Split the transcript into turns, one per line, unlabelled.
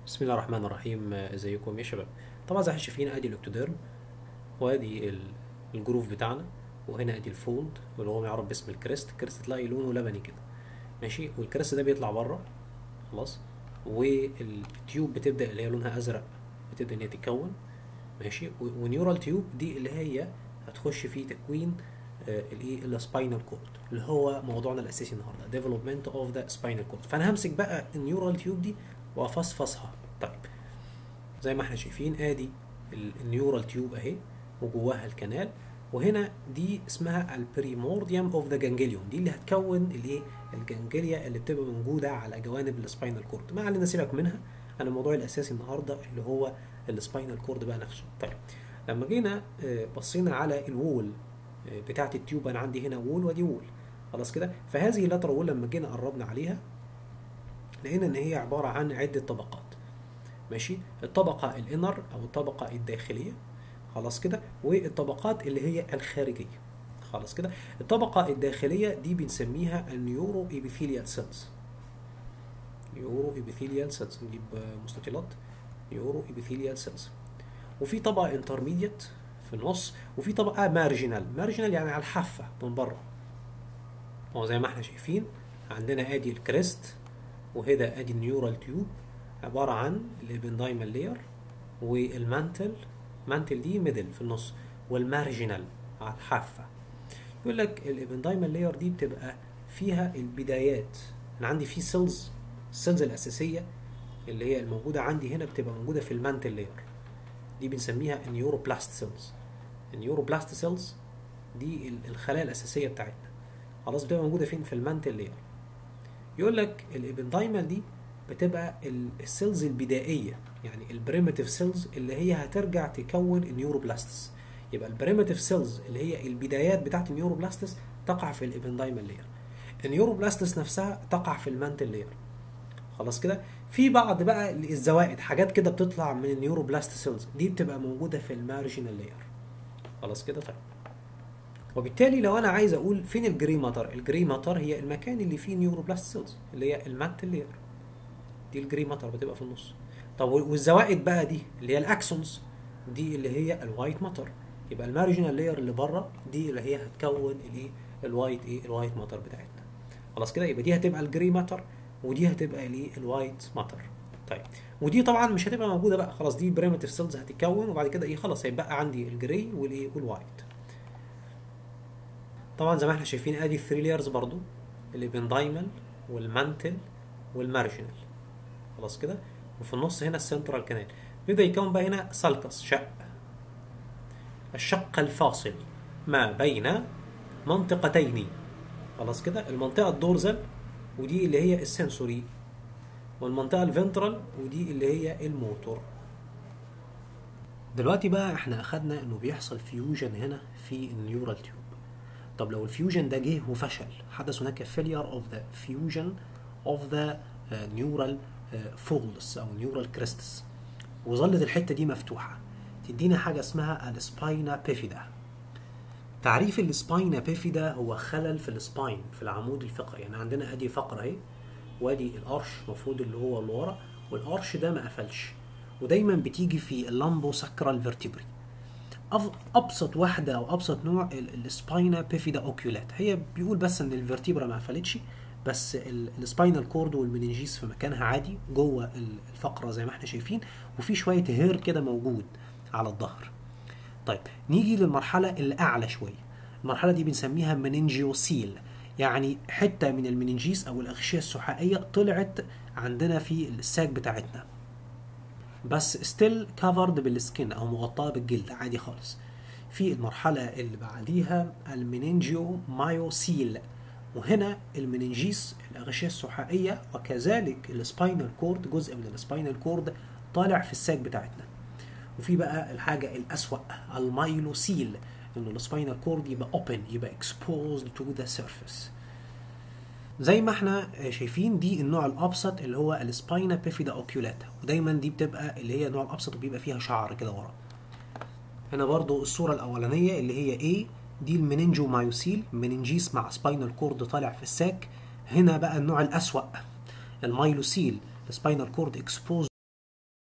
بسم الله الرحمن الرحيم ازيكم يا شباب طبعا زي ما احنا شايفين ادي الاكتوديرم وادي ال- الجروف بتاعنا وهنا ادي الفولد واللي هو معروف باسم الكريست الكريست تلاقي لونه لبني كده ماشي والكريست ده بيطلع بره خلاص والتيوب بتبدا اللي هي لونها ازرق بتبدا ان هي تتكون ماشي و- ونيورال تيوب دي اللي هي هتخش في تكوين آه، الايه السباينال كورد اللي هو موضوعنا الاساسي النهارده ديفلوبمنت اوف ذا سباينال كورد فانا همسك بقى النيورال تيوب دي وافصفصها طيب زي ما احنا شايفين ادي ال- النيورال تيوب اهي وجواها الكنال وهنا دي اسمها البريمورديوم اوف ذا جانجليون دي اللي هتكون الايه الجانجليا اللي بتبقى موجوده على جوانب السباينال كورد ما علينا سيبك منها انا الموضوع الاساسي النهارده اللي هو السباينال كورد بقى نفسه طيب لما جينا آه، بصينا على الوول آه، بتاعه التيوب انا عندي هنا وول ودي وول خلاص كده فهذه اللاترال وول لما جينا قربنا عليها لقينا ان هي عباره عن عده طبقات ماشي الطبقه الانر او الطبقه الداخليه خلاص كده والطبقات اللي هي الخارجيه خلاص كده الطبقه الداخليه دي بنسميها النيورو ايبيثيليال سيلز نيورو ايبيثيليال سيلز نجيب آه، مستطيلات نيورو ايبيثيليال سيلز وفي طبقه انترميديت في النص وفي طبقه مارجينال مارجينال يعني على الحافه من بره هو زي ما احنا شايفين عندنا ادي الكريست وهنا ادي النيورال تيوب عباره عن الابندايمال لاير والمانتل مانتل دي ميدل في النص والمارجينال على الحافه يقول لك الابندايمال لاير دي بتبقى فيها البدايات انا عندي في سيلز السيلز الاساسيه اللي هي الموجوده عندي هنا بتبقى موجوده في المانتل لاير دي بنسميها النيوروبلاست سيلز النيوروبلاست سيلز دي ال- الخلايا الاساسيه بتاعتنا خلاص بتبقى موجوده فين في المانتل لاير يقول لك الابندايمال دي بتبقى ال- السيلز البدائيه يعني البريمتيف سيلز اللي هي هترجع تكون النيوروبلاستس يبقى البريمتيف سيلز اللي هي البدايات بتاعت النيوروبلاستس تقع في الابندايمال لاير النيوروبلاستس نفسها تقع في المانتل لاير خلاص كده في بعض بقى الزوائد حاجات كده بتطلع من النيوروبلاست سيلز دي بتبقى موجوده في المارجينال لاير خلاص كده طيب وبالتالي لو انا عايز اقول فين الجري ماتر الجري ماتر هي المكان اللي فيه نيوروبلاست سيلز اللي هي المانتل لاير دي الجري ماتر بتبقى في النص طب والزوائد بقى دي اللي هي الاكسونز دي اللي هي الوايت ماتر يبقى المارجينال لاير اللي بره دي اللي هي هتكون الايه الوايت ايه الوايت ماتر بتاعتنا خلاص كده يبقى دي هتبقى الجري ماتر ودي هتبقى الايه الوايت ماتر طيب ودي طبعا مش هتبقى موجوده بقى خلاص دي بريمتيف سيلز هتتكون وبعد كده ايه خلاص هيبقى عندي الجري والايه والوايت طبعا زي ما احنا شايفين ادي الثري لايرز برضو الابندايمال والمانتل والمارجينال خلاص كده وفي النص هنا السنترال كانال بيبدا يكون بقى هنا سالكس شق الشق الفاصل ما بين منطقتين خلاص كده المنطقه الدورزال ودي اللي هي السنسوري والمنطقه الفنترال ودي اللي هي الموتور دلوقتي بقى احنا اخدنا انه بيحصل فيوجن هنا في النيورال تيوب طب لو الفيوجن ده جه وفشل حدث هناك failure of the fusion of the uh, neural uh, folds او neural crests وظلت الحته دي مفتوحه تدينا حاجه اسمها السباينا بيفيدا تعريف السباينا بيفيدا هو خلل في السباين في العمود الفقري يعني عندنا ادي فقره اهي وادي الارش المفروض اللي هو اللي ورا والارش ده ما قفلش ودايما بتيجي في اللامبو ساكرال فيرتيبري أف- ابسط واحده او ابسط نوع ال- السباينا بيفيدا اوكيولات هي بيقول بس ان الفرتيبرا ما قفلتش بس ال- السباينال كورد والمننجيس في مكانها عادي جوه ال- الفقره زي ما احنا شايفين وفي شويه هير كده موجود على الظهر طيب نيجي للمرحله اللي اعلى شويه المرحله دي بنسميها مننجيوسيل يعني حته من المننجيس او الاغشيه السحائيه طلعت عندنا في الساك بتاعتنا بس ستيل كفرد بالسكين او مغطاه بالجلد عادي خالص في المرحله اللي بعديها المننجيو مايوسيل وهنا المننجيس الاغشيه السحائيه وكذلك السباينال كورد جزء من السباينال كورد طالع في الساك بتاعتنا وفي بقى الحاجه الاسوأ المايلوسيل انه السباينال كورد يبقى اوبن يبقى exposed to the surface زي ما احنا شايفين دي النوع الابسط اللي هو السباينا بيفيدا اوكيولاتا ودايما دي بتبقى اللي هي النوع الابسط وبيبقى فيها شعر كده ورا هنا برضو الصورة الأولانية اللي هي A دي المننجو مايوسيل مننجيس مع سباينال كورد طالع في الساك هنا بقى النوع الأسوأ المايلوسيل السباينال كورد exposed